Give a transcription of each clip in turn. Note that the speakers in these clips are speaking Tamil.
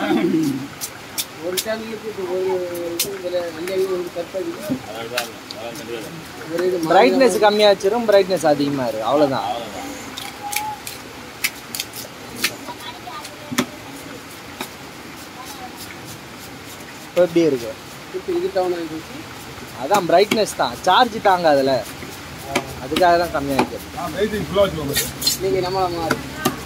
ஒரு சேனலுக்கு இப்போ ஒரு இதில் அங்கேயும் வந்து கற்பாடி அதான் அதான் கண்டிப்பாக ஒரு இது பிரைட்னஸ் கம்மியாக வச்சிரும் பிரைட்னஸ் அதிகமாக இருக்கு அவ்வளோதான் அவ்வளோதான் இப்போ எப்படி இருக்கு இப்போ இது டவுன் ஆகிடுச்சு அதான் பிரைட்னஸ் தான் சார்ஜ் தாங்காதுல அதுக்காக தான் கம்மியாக வைக்கிறது ஆ வெயிட்டிங் ஃபுல்லாக வச்சுக்கோங்க நீங்கள் நம்மள மாறி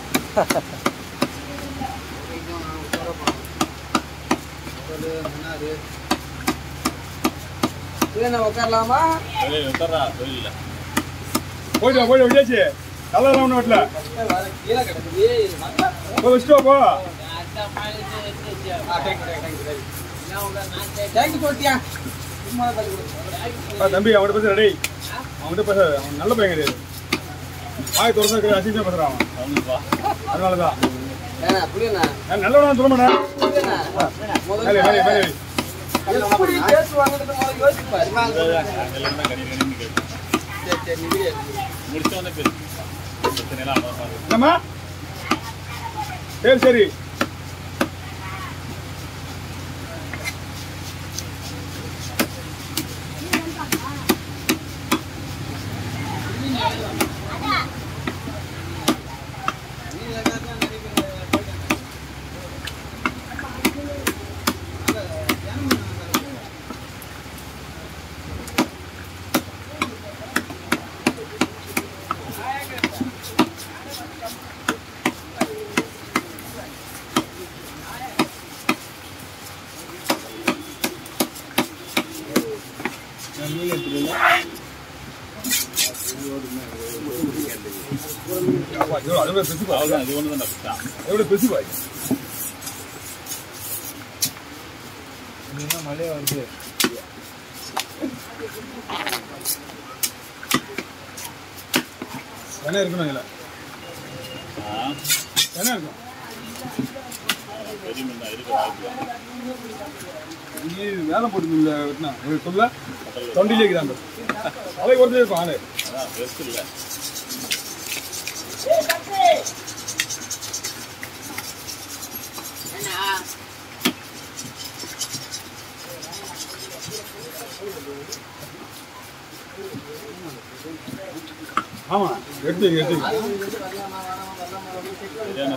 நான் உட்காரலாமா தொழில் உட்காரா தொழில் போயிட்டு வா, போயிட்டு வா, விஜயாச்சி கலர்லாம் ஒன்றும் வரல கீழே கிடக்குது போய் வச்சுட்டு வா, போ தேங்க்யூ சொல்லிட்டியா சும்மா ஆ, தம்பி அவன்கிட்ட பேச ரெடி அவன்கிட்ட பேச அவன் நல்ல பையன் கிடையாது வாய் திறந்து இருக்கிற அசிங்கமாக பேசுகிறான் அவன் அவனுப்பா அதனால தான் ஏண்ணா புரியுண்ணா நான் நல்லவனா சொல்ல மாட்டேன் புரியுண்ணா மேலே மேலே மேலே முதல்ல எப்படி பேசுவாங்கன்னு முதல்ல யோசிப்பாரு நாங்கள் தான் கணி கணின்னு கேட்போம் சரி சரி நீ வெளியே முடிச்ச உடனே பேசு பிரச்சனைலாம் அவ்வளோதான் இருக்கும். என்னம்மா சரி சரி அதோட பெருசு பாரு. அவ்வளோதான் இது ஒன்று தான் நான் அதோட பெருசு பாரு. மழையாக வருது என்ன இருக்கணும் இதில் ஆ என்ன இருக்கும் பெரிய மீன் தான் இருக்க வாய்ப்பு நீ வேலை போட்டு இல்லை வெட்டினா ஒரு சொல்ல தொண்டிலே இருக்கிறாங்க தலை குறைஞ்சே இருக்கும் ஆளு அதான் பெருசு இல்லை ஆமா எடுத்து வைங்க, எடுத்து வைங்க. சரியான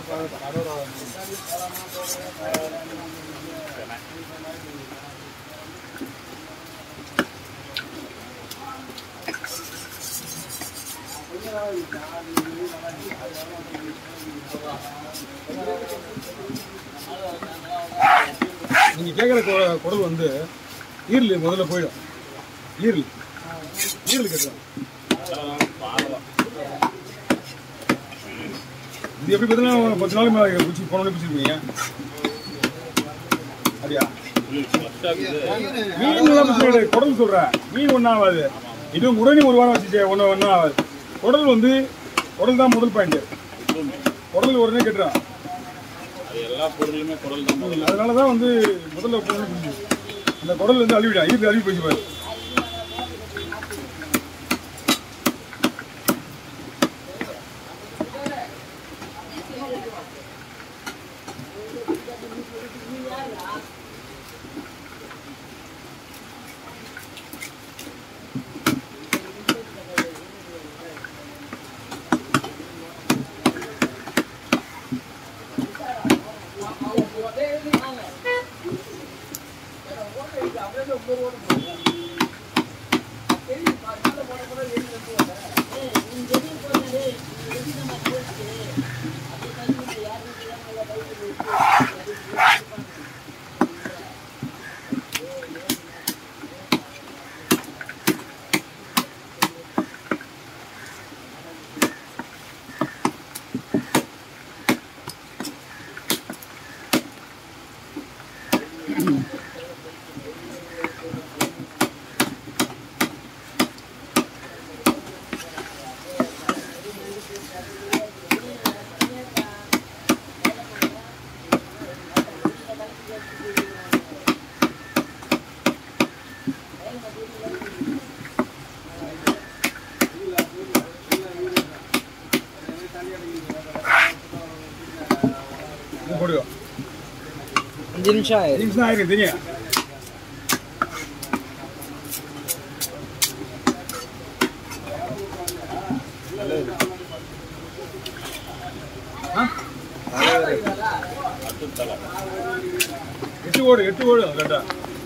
நீங்க கேட்குற கு- குடல் வந்து ஈரல் முதல்ல போயிடும் ஈரல் ஈரல் கேட்கலாம் பாவம் இது எப்படி பார்த்தீங்கன்னா பத்து நாள் மேலே பிடிச்சி போன பிடிச்சிருப்பீங்க அப்படியா ஃபஸ்ட்டாக இருக்குது மீன் எல்லாம் பிரச்சனை கிடையாது. குடல் சொல்றேன் மீன் ஒன்றும் ஆகாது இது உடனே ஒரு வாரம் வச்சுச்சு ஒன்றும் ஒன்றும் ஆகாது குடல் வந்து குடல் தான் முதல் பாயிண்ட் குடல் உடனே கட்டுறான் அது எல்லா பொருளுமே குடல் தான் முதல்ல அதனால தான் வந்து முதல்ல குடல் பிடிச்சி அந்த குடல் வந்து அழிவிடா ஈரல் அழிவு போச்சு பாரு இது போடுவோம் அஞ்சு நிமிஷம் ஆயிடுச்சு அஞ்சு நிமிஷம் ஆயிருக்கு தெரியும் ஆ? அட்டு தலை எட்டு ஓடு எட்டு ஓடு கரெக்டா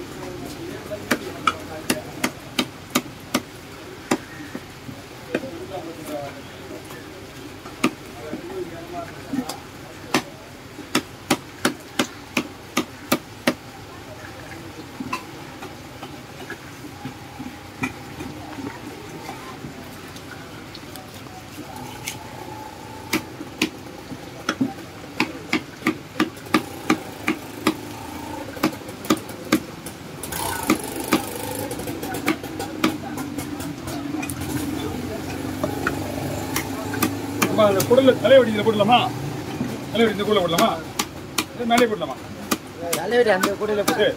அம்மா அந்த குடல்ல தலைவடியில் போடலாமா தலைவடி இந்த குடல போடலாமா இல்லை மேலே போடலாமா தலைவரி அந்த கூடையில போட்டு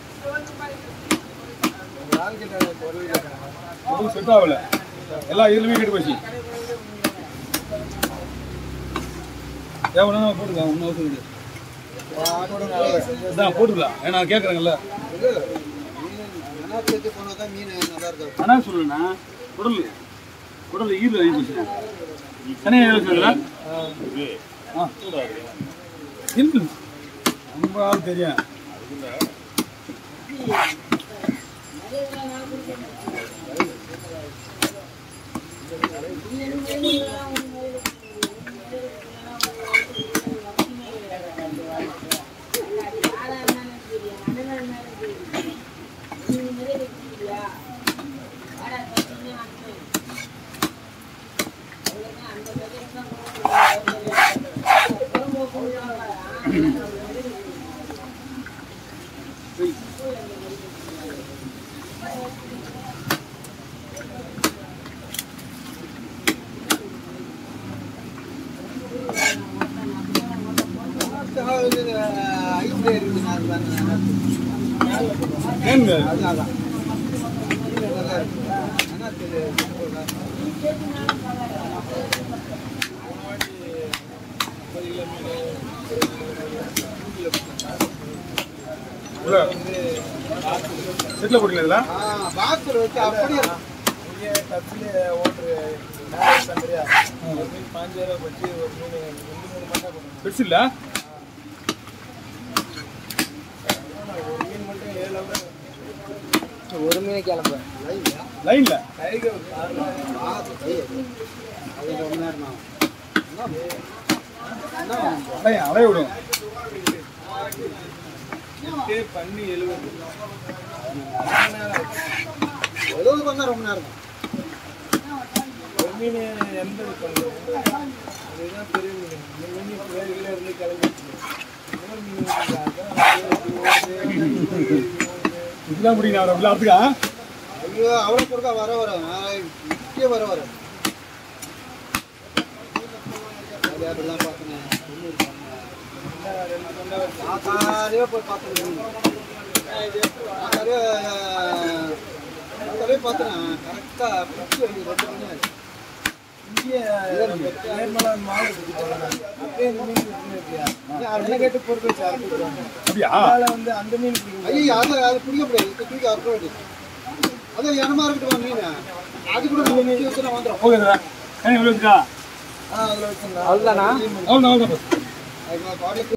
சரி உங்களுக்கு செட் ஆகல எல்லா இதுலையுமே கெட்டு போச்சு தேவைன்னா போட்டுக்கலாம் ஒன்றும் அவசியம் இல்லை அதான் போட்டுக்கலாம் ஏன்னா கேட்குறாங்கல்ல ஆனால் சொல்லுண்ணா குடல் குடல் ஈரில் ஆகி போச்சு தனியாக இருக்குங்களா இது ஆ கூடாது இருக்கு ரொம்ப ஆள் தெரியும் ஏங்க உள்ள செட்டில் போட்டீங்களா பாக்ஸில் வச்சு அப்படியே பெருசு இல்லை ஒரு மீன் கிளம்புறேன் லைன்ல அலைய அலைய விடும் எழுபது பண்ணால் ரொம்ப நேரம் இதுதான் முடியும் நான் விளையாட்டுக்கா ஐயோ அவ்வளோ பொறுக்கா வர வர இப்பயே வர வர அது அப்படிலாம் பார்த்தேன் பார்த்தாலே போய் பார்த்துருக்கேன் பார்த்தாலே பார்த்தாலே பார்த்தேன் கரெக்டாக பிடிச்சி வைக்க ரெண்டு மணி ஆச்சு கேட்டு பொறுப்பு வச்சு அறுத்துருவாங்க அப்படியா ஐயோ அது அது பிடிக்க முடியாது இது தூக்கி அறுக்க வேண்டியது அது இனமா இருக்கட்டும் மீன் அது கூட முக்கிய வச்சுனா வந்துடும் ஓகே சார் என்ன இவ்வளோ இருக்கா அதில் வச்சுருந்தா அவ்வளோதானா அவ்வளோ அவ்வளோ அதுக்கு பாடி